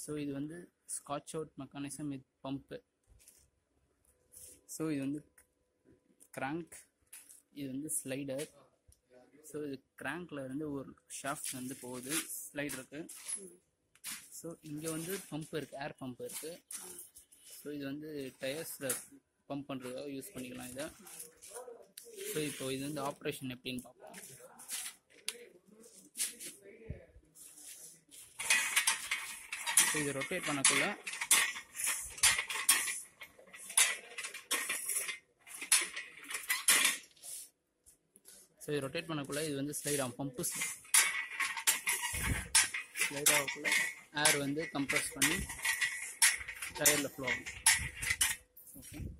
so இது வந்து scotch out mechanism with pump so இது வந்து கிராங்க் இது வந்து ஸ்லைடர் ஸோ இது கிராங்க்ல இருந்து ஒரு ஷாஃப்ட் வந்து போகுது ஸ்லைடருக்கு ஸோ இங்கே வந்து பம்ப் இருக்குது ஏர் பம்ப் இருக்குது ஸோ இது வந்து டயர்ஸில் பம்ப் பண்ணுறதுக்காக யூஸ் பண்ணிக்கலாம் இதை ஸோ இப்போ இது வந்து ஆப்ரேஷன் எப்படின்னு பார்ப்போம் ஸோ இது ரொட்டேட் பண்ணக்குள்ள ஸோ இது ரொட்டேட் பண்ணக்குள்ள இது வந்து ஸ்லைட் ஆகும் பம்பு ஸ்லைட் ஆகக்குள்ள ஏர் வந்து கம்ப்ரஸ் பண்ணி டயரில் ஃப்ளோ ஆகும் ஓகே